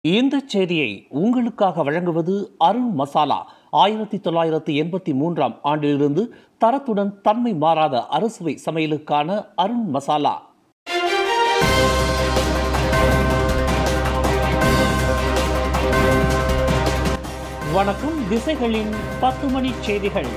இந்த செய்தியை உங்களுக்காக வழங்குவது அருண் மசாலா ஆயிரத்தி தொள்ளாயிரத்தி எண்பத்தி மூன்றாம் ஆண்டிலிருந்து தரத்துடன் தன்மை மாறாத அறுசுவை சமையலுக்கான அருண் மசாலா வணக்கம் திசைகளின் பத்து மணி செய்திகள்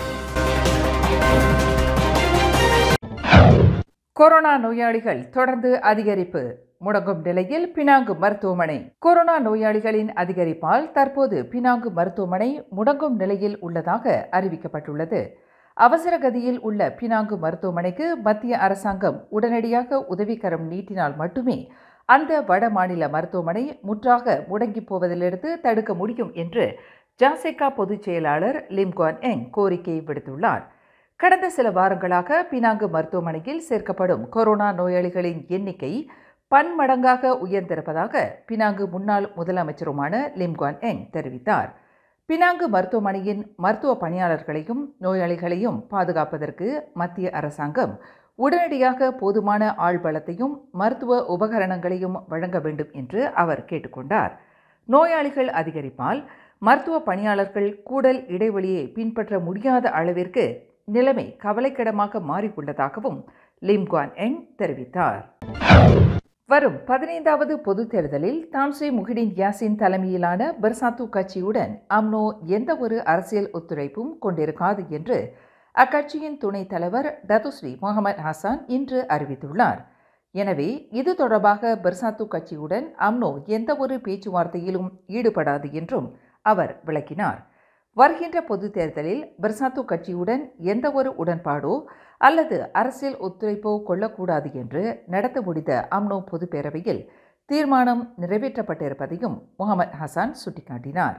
கொரோனா நோயாளிகள் தொடர்ந்து அதிகரிப்பு முடங்கும் நிலையில் பினாங்கு மருத்துவமனை கொரோனா நோயாளிகளின் அதிகரிப்பால் தற்போது பினாங்கு மருத்துவமனை முடங்கும் நிலையில் உள்ளதாக அறிவிக்கப்பட்டுள்ளது அவசர கதியில் உள்ள பினாங்கு மருத்துவமனைக்கு மத்திய அரசாங்கம் உடனடியாக உதவிக்கரம் நீட்டினால் மட்டுமே அந்த வட மாநில மருத்துவமனை முற்றாக முடங்கி போவதிலிருந்து தடுக்க முடியும் என்று ஜாசேகா பொதுச் செயலாளர் லிம்கான் எங் கோரிக்கை விடுத்துள்ளார் கடந்த சில வாரங்களாக பினாங்கு மருத்துவமனையில் சேர்க்கப்படும் கொரோனா நோயாளிகளின் எண்ணிக்கை பன்மடங்காக உயர்ந்திருப்பதாக பினாங்கு முன்னாள் முதலமைச்சருமான லிம்கான் எங் தெரிவித்தார் பினாங்கு மருத்துவமனையின் மருத்துவ பணியாளர்களையும் நோயாளிகளையும் பாதுகாப்பதற்கு மத்திய அரசாங்கம் உடனடியாக போதுமான ஆள்பலத்தையும் மருத்துவ உபகரணங்களையும் வழங்க வேண்டும் என்று அவர் கேட்டுக்கொண்டார் நோயாளிகள் அதிகரிப்பால் மருத்துவ பணியாளர்கள் கூடல் இடைவெளியை பின்பற்ற முடியாத அளவிற்கு நிலைமை கவலைக்கிடமாக மாறியுள்ளதாகவும் லிம்குவான் எங் தெரிவித்தார் வரும் பதினைந்தாவது பொதுத் தேர்தலில் தான்ஸ்ரீ முஹிடின் யாசின் தலைமையிலான பெர்சாத்து கட்சியுடன் அம்னோ எந்த ஒரு அரசியல் ஒத்துழைப்பும் கொண்டிருக்காது என்று அக்கட்சியின் துணைத் தலைவர் டத்துஸ்ரீ முகமது ஹசான் இன்று அறிவித்துள்ளார் எனவே இது தொடர்பாக பெர்சாத்து கட்சியுடன் அம்னோ எந்த ஒரு பேச்சுவார்த்தையிலும் ஈடுபடாது என்றும் அவர் விளக்கினார் வருகின்ற பொதுத் தேர்தலில் பெர்சாத்து கட்சியுடன் எந்த ஒரு உடன்பாடோ அல்லது அரசியல் ஒத்துழைப்போ கொள்ளக்கூடாது என்று நடத்த முடிந்த அம்னோ பொதுப்பேரவையில் தீர்மானம் நிறைவேற்றப்பட்டிருப்பதையும் முகமது ஹசான் சுட்டிக்காட்டினார்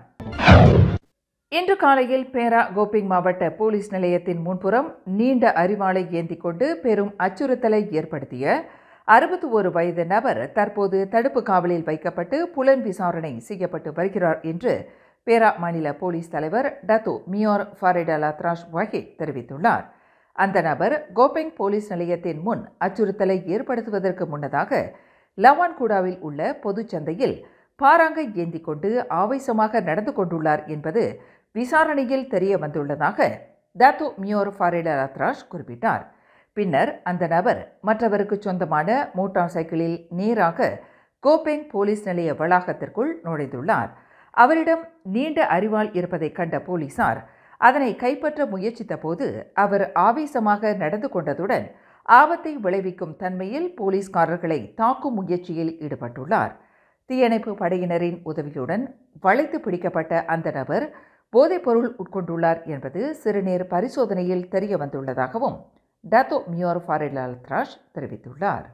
இன்று காலையில் பேரா கோபிங் மாவட்ட போலீஸ் நிலையத்தின் முன்புறம் நீண்ட அறிவாளை ஏந்தி கொண்டு பெரும் அச்சுறுத்தலை ஏற்படுத்திய அறுபத்தி ஒரு வயது நபர் தற்போது தடுப்பு காவலில் வைக்கப்பட்டு புலன் விசாரணை செய்யப்பட்டு வருகிறார் என்று பேரா மாநில போலீஸ் தலைவர் டத்து மியோர் ஃபாரிடலா த்ராஷ் வஹித் தெரிவித்துள்ளார் அந்த நபர் கோபெங் போலீஸ் நிலையத்தின் முன் அச்சுறுத்தலை ஏற்படுத்துவதற்கு முன்னதாக லவான்குடாவில் உள்ள பொதுச்சந்தையில் பாராங்கை ஏந்தி கொண்டு ஆவேசமாக நடந்து கொண்டுள்ளார் என்பது விசாரணையில் தெரிய வந்துள்ளதாக தாத்து மியோர் ஃபாரிடலா த்ராஷ் குறிப்பிட்டார் பின்னர் அந்த நபர் மற்றவருக்கு சொந்தமான மோட்டார் சைக்கிளில் நேராக கோபெங் போலீஸ் நிலைய வளாகத்திற்குள் நுழைந்துள்ளார் அவரிடம் நீண்ட அறிவால் இருப்பதை கண்ட போலீசார் அதனை கைப்பற்ற முயற்சித்த போது அவர் ஆவேசமாக நடந்து கொண்டதுடன் ஆபத்தை விளைவிக்கும் தன்மையில் போலீஸ்காரர்களை தாக்கும் முயற்சியில் ஈடுபட்டுள்ளார் தீயணைப்பு படையினரின் உதவியுடன் வளைத்து பிடிக்கப்பட்ட அந்த நபர் போதைப்பொருள் உட்கொண்டுள்ளார் என்பது சிறுநீர் பரிசோதனையில் தெரிய வந்துள்ளதாகவும் டத்தோ மியோர் ஃபாரிலால் த்ராஷ் தெரிவித்துள்ளார்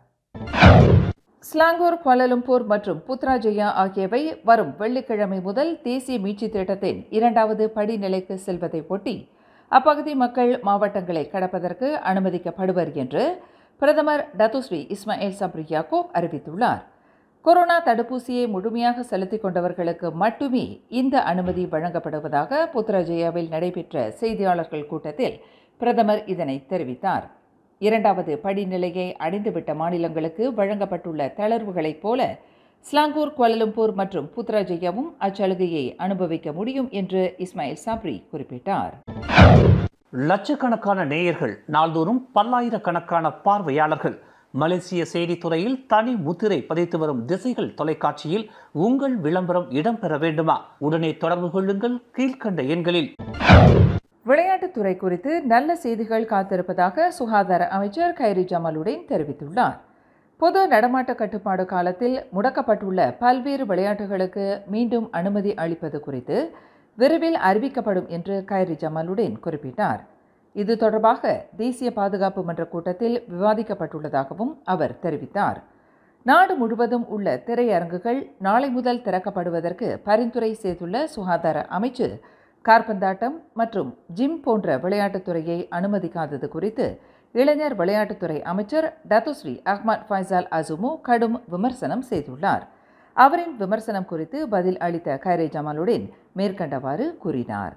ஸ்லாங்கூர் குவாலலும்பூர் மற்றும் புத்ராஜயா ஆகியவை வரும் வெள்ளிக்கிழமை முதல் தேசிய மீட்சி திட்டத்தின் இரண்டாவது படிநிலைக்கு செல்வதை ஒட்டி அப்பகுதி மக்கள் மாவட்டங்களை கடப்பதற்கு அனுமதிக்கப்படுவர் என்று பிரதமர் டத்துஸ்ரீ இஸ்மாயில் சப்ரி யாக்கூப் அறிவித்துள்ளார் கொரோனா தடுப்பூசியை முழுமையாக செலுத்திக் கொண்டவர்களுக்கு மட்டுமே இந்த அனுமதி வழங்கப்படுவதாக புத்ராஜயாவில் நடைபெற்ற செய்தியாளர்கள் கூட்டத்தில் பிரதமர் இதனை தெரிவித்தார் இரண்டாவது படிநிலையை அடைந்துவிட்ட மாநிலங்களுக்கு வழங்கப்பட்டுள்ள தளர்வுகளைப் போல ஸ்லாங்கூர் குவாலலும்பூர் மற்றும் புத்ராஜயாவும் அச்சலுகையை அனுபவிக்க முடியும் என்று இஸ்மாயில் சாப்ரி குறிப்பிட்டார் லட்சக்கணக்கான நேயர்கள் நாள்தோறும் பல்லாயிரக்கணக்கான பார்வையாளர்கள் மலேசிய செய்தித்துறையில் தனி முத்திரை பதித்து வரும் திசைகள் தொலைக்காட்சியில் உங்கள் விளம்பரம் இடம்பெற வேண்டுமா உடனே தொடர்பு கொள்ளுங்கள் கீழ்கண்ட எண்களில் விளையாட்டுத்துறை குறித்து நல்ல செய்திகள் காத்திருப்பதாக சுகாதார அமைச்சர் கைரி ஜமாலுடன் தெரிவித்துள்ளார் பொது நடமாட்ட கட்டுப்பாடு காலத்தில் முடக்கப்பட்டுள்ள பல்வேறு விளையாட்டுகளுக்கு மீண்டும் அனுமதி அளிப்பது குறித்து விரைவில் அறிவிக்கப்படும் என்று கைரி ஜமாலுடன் குறிப்பிட்டார் இது தொடர்பாக தேசிய பாதுகாப்பு மன்ற கூட்டத்தில் விவாதிக்கப்பட்டுள்ளதாகவும் அவர் தெரிவித்தார் நாடு முழுவதும் உள்ள திரையரங்குகள் நாளை முதல் திறக்கப்படுவதற்கு பரிந்துரை செய்துள்ள சுகாதார அமைச்சு கார்பந்தாட்டம் மற்றும் ஜிம் போன்ற விளையாட்டுத்துறையை அனுமதிக்காதது குறித்து இளைஞர் விளையாட்டுத்துறை அமைச்சர் டத்துஸ்ரீ அஹ்மத் ஃபைசால் அசுமு கடும் விமர்சனம் செய்துள்ளார் அவரின் விமர்சனம் குறித்து பதில் அளித்த கைரே ஜமாலுடன் மேற்கண்டவாறு கூறினார்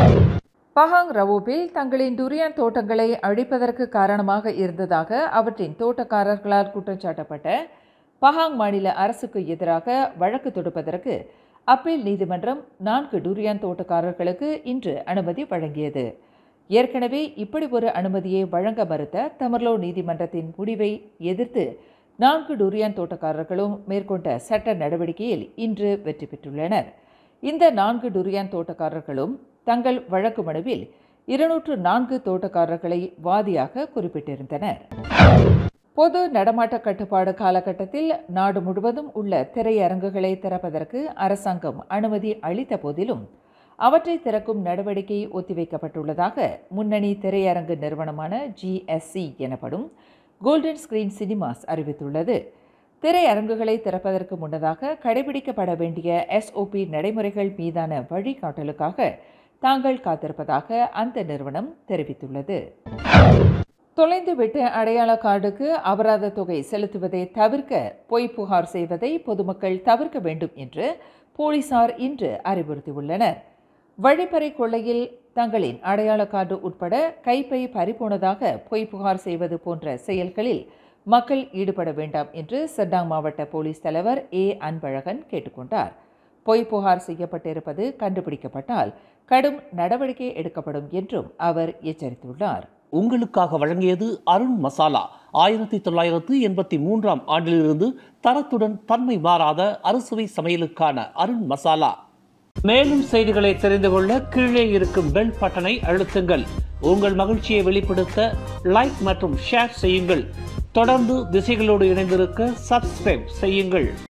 பஹாங் ரவோபில் தங்களின் டுரியான் தோட்டங்களை அழிப்பதற்கு காரணமாக இருந்ததாக அவற்றின் தோட்டக்காரர்களால் குற்றம் சாட்டப்பட்ட பஹாங் மாநில அரசுக்கு எதிராக வழக்கு தொடுப்பதற்கு அப்பீல் நீதிமன்றம் நான்கு டூரியான் தோட்டக்காரர்களுக்கு இன்று அனுமதி வழங்கியது ஏற்கனவே இப்படி ஒரு அனுமதியை வழங்க மறுத்த தமர்லோ நீதிமன்றத்தின் முடிவை எதிர்த்து நான்கு டூரியான் தோட்டக்காரர்களும் மேற்கொண்ட சட்ட நடவடிக்கையில் இன்று வெற்றி பெற்றுள்ளனர் இந்த நான்கு டுரியான் தோட்டக்காரர்களும் தங்கள் வழக்கு மனுவில் இருநூற்று நான்கு தோட்டக்காரர்களை வாதியாக குறிப்பிட்டிருந்தனர் பொது நடமாட்ட கட்டுப்பாடு காலகட்டத்தில் நாடு முழுவதும் உள்ள திரையரங்குகளை திறப்பதற்கு அரசாங்கம் அனுமதி அளித்த போதிலும் அவற்றை திறக்கும் நடவடிக்கை ஒத்திவைக்கப்பட்டுள்ளதாக முன்னணி திரையரங்கு நிறுவனமான ஜிஎஸ்சி எனப்படும் கோல்டன் ஸ்கிரீன் சினிமாஸ் அறிவித்துள்ளது திரையரங்குகளை திறப்பதற்கு முன்னதாக கடைபிடிக்கப்பட வேண்டிய எஸ்ஓபி நடைமுறைகள் மீதான வழிகாட்டலுக்காக தாங்கள் காத்திருப்பதாக அந்த நிறுவனம் தெரிவித்துள்ளது தொலைந்துவிட்ட அடையாள கார்டுக்கு அபராத தொகை செலுத்துவதை தவிர்க்க பொய் புகார் செய்வதை பொதுமக்கள் தவிர்க்க வேண்டும் என்று போலீசார் இன்று அறிவுறுத்தியுள்ளனர் வழிப்பறை கொள்ளையில் தங்களின் அடையாள கார்டு உட்பட கைப்பை பறிபோனதாக பொய் புகார் செய்வது போன்ற செயல்களில் மக்கள் ஈடுபட வேண்டாம் என்று செட்டாங் மாவட்ட போலீஸ் தலைவர் ஏ அன்பழகன் கேட்டுக்கொண்டார் பொய் புகார் செய்யப்பட்டிருப்பது கண்டுபிடிக்கப்பட்டால் கடும் நடவடிக்கை எடுக்கப்படும் என்றும் அவர் எச்சரித்துள்ளார் உங்களுக்காக வழங்கியது அருண் மசாலா ஆயிரத்தி தொள்ளாயிரத்து எண்பத்தி மூன்றாம் ஆண்டிலிருந்து தரத்துடன் தன்மை மாறாத அறுசுவை சமையலுக்கான அருண் மசாலா மேலும் செய்திகளை தெரிந்து கொள்ள கீழே இருக்கும் பெல் பட்டனை அழுத்துங்கள் உங்கள் மகிழ்ச்சியை வெளிப்படுத்த லைக் மற்றும் ஷேர் செய்யுங்கள் தொடர்ந்து திசைகளோடு இணைந்திருக்க சப்ஸ்கிரைப் செய்யுங்கள்